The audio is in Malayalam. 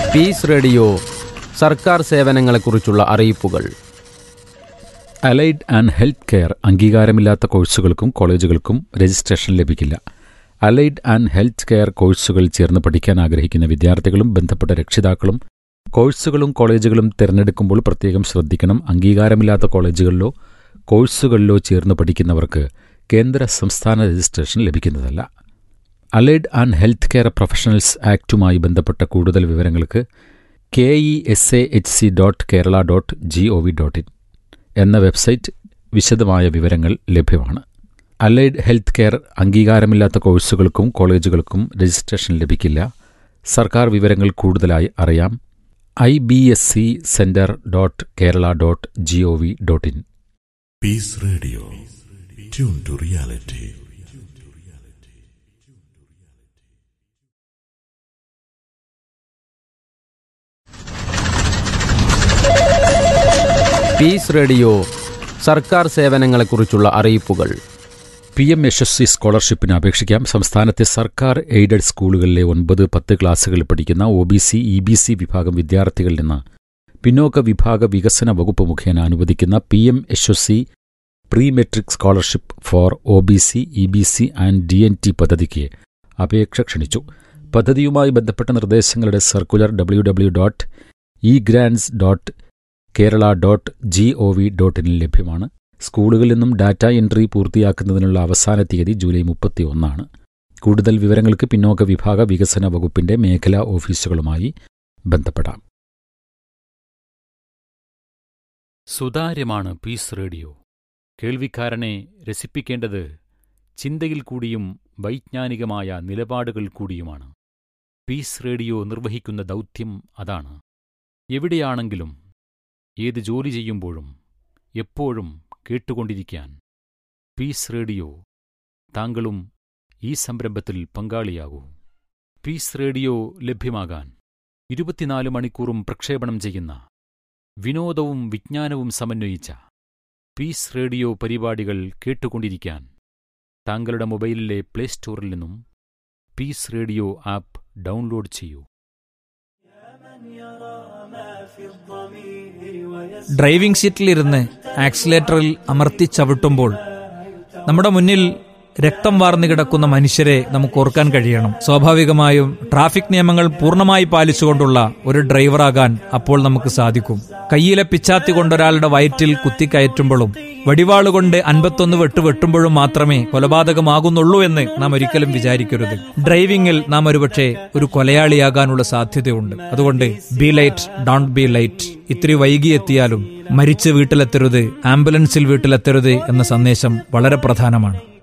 പീസ് റേഡിയോ സർക്കാർ സേവനങ്ങളെക്കുറിച്ചുള്ള അറിയിപ്പുകൾ അലൈഡ് ആൻഡ് ഹെൽത്ത് കെയർ അംഗീകാരമില്ലാത്ത കോഴ്സുകൾക്കും കോളേജുകൾക്കും രജിസ്ട്രേഷൻ ലഭിക്കില്ല അലൈഡ് ആൻഡ് ഹെൽത്ത് കെയർ കോഴ്സുകൾ ചേർന്ന് പഠിക്കാൻ ആഗ്രഹിക്കുന്ന വിദ്യാർത്ഥികളും ബന്ധപ്പെട്ട രക്ഷിതാക്കളും കോഴ്സുകളും കോളേജുകളും തിരഞ്ഞെടുക്കുമ്പോൾ പ്രത്യേകം ശ്രദ്ധിക്കണം അംഗീകാരമില്ലാത്ത കോളേജുകളിലോ കോഴ്സുകളിലോ ചേർന്ന് പഠിക്കുന്നവർക്ക് കേന്ദ്ര സംസ്ഥാന രജിസ്ട്രേഷൻ ലഭിക്കുന്നതല്ല allied and health care professionals ആക്ടുമായി ബന്ധപ്പെട്ട കൂടുതൽ വിവരങ്ങൾക്ക് K E S A H C dot Kerala dot G O V dot in എന്ന വെബ്സൈറ്റ് വിശദമായ വിവരങ്ങൾ ലഭ്യമാണ് അലൈഡ് ഹെൽത്ത് കെയർ അംഗീകാരമില്ലാത്ത കോഴ്സുകൾക്കും കോളേജുകൾക്കും രജിസ്ട്രേഷൻ ലഭിക്കില്ല സർക്കാർ വിവരങ്ങൾ കൂടുതലായി അറിയാം I B S C centre dot Kerala dot G O V dot in Peace Radio. Tune to reality. Peace radio സർക്കാർ സേവനങ്ങളെക്കുറിച്ചുള്ള അറിയിപ്പുകൾ പി എം യശസ്വി സ്കോളർഷിപ്പിന് അപേക്ഷിക്കാം സംസ്ഥാനത്തെ സർക്കാർ എയ്ഡഡ് സ്കൂളുകളിലെ ഒൻപത് പത്ത് ക്ലാസ്സുകളിൽ പഠിക്കുന്ന O B C E B C വിഭാഗം വിദ്യാർത്ഥികളിൽ നിന്ന് പിന്നോക്ക വിഭാഗ വികസന വകുപ്പ് മുഖേന അനുവദിക്കുന്ന P M Yashasvi pre matric scholarship for O B C E B C and D N T പദ്ധതിക്ക് അപേക്ഷ ക്ഷണിച്ചു പദ്ധതിയുമായി ബന്ധപ്പെട്ട നിർദ്ദേശങ്ങളുടെ circular W W dot e grants dot Kerala dot G O V dot ഇനിൽ ലഭ്യമാണ് സ്കൂളുകളിൽ നിന്നും ഡാറ്റ എൻട്രി പൂർത്തിയാക്കുന്നതിനുള്ള അവസാന തീയതി ജൂലൈ മുപ്പത്തി ഒന്നാണ് കൂടുതൽ വിവരങ്ങൾക്ക് പിന്നോക്ക വിഭാഗ വികസന വകുപ്പിന്റെ മേഖലാ ഓഫീസുകളുമായി ബന്ധപ്പെടാം സുതാര്യമാണ് പീസ് റേഡിയോ കേൾവിക്കാരനെ രസിപ്പിക്കേണ്ടത് ചിന്തയിൽ കൂടിയും വൈജ്ഞാനികമായ നിലപാടുകൾ കൂടിയുമാണ് പീസ് റേഡിയോ നിർവഹിക്കുന്ന ദൗത്യം അതാണ് എവിടെയാണെങ്കിലും ഏത് ജോലി ചെയ്യുമ്പോഴും എപ്പോഴും കേട്ടുകൊണ്ടിരിക്കാൻ പീസ് റേഡിയോ താങ്കളും ഈ സംരംഭത്തിൽ പങ്കാളിയാകൂ പീസ് റേഡിയോ ലഭ്യമാകാൻ ഇരുപത്തിനാല് മണിക്കൂറും പ്രക്ഷേപണം ചെയ്യുന്ന വിനോദവും വിജ്ഞാനവും സമന്വയിച്ച പീസ് റേഡിയോ പരിപാടികൾ കേട്ടുകൊണ്ടിരിക്കാൻ താങ്കളുടെ മൊബൈലിലെ പ്ലേ സ്റ്റോറിൽ നിന്നും പീസ് റേഡിയോ ആപ്പ് ഡൗൺലോഡ് ചെയ്യൂ ഡ്രൈവിംഗ് സീറ്റിലിരുന്ന് ആക്സിലേറ്ററിൽ അമർത്തി ചവിട്ടുമ്പോൾ നമ്മുടെ മുന്നിൽ രക്തം വാർന്നു കിടക്കുന്ന മനുഷ്യരെ നമുക്ക് ഓർക്കാൻ കഴിയണം സ്വാഭാവികമായും ട്രാഫിക് നിയമങ്ങൾ പൂർണ്ണമായി പാലിച്ചുകൊണ്ടുള്ള ഒരു ഡ്രൈവറാകാൻ അപ്പോൾ നമുക്ക് സാധിക്കും കയ്യിലെ പിച്ചാത്തി കൊണ്ടൊരാളുടെ വയറ്റിൽ കുത്തിക്കയറ്റുമ്പോഴും വടിവാളുകൊണ്ട് അൻപത്തൊന്ന് വെട്ട് വെട്ടുമ്പോഴും മാത്രമേ കൊലപാതകമാകുന്നുള്ളൂ എന്ന് നാം ഒരിക്കലും വിചാരിക്കരുത് ഡ്രൈവിംഗിൽ നാം ഒരുപക്ഷെ ഒരു കൊലയാളിയാകാനുള്ള സാധ്യതയുണ്ട് അതുകൊണ്ട് be late don't be late ഇത്തിരി വൈകിയെത്തിയാലും മരിച്ച് വീട്ടിലെത്തരുത് ആംബുലൻസിൽ വീട്ടിലെത്തരുത് എന്ന സന്ദേശം വളരെ പ്രധാനമാണ്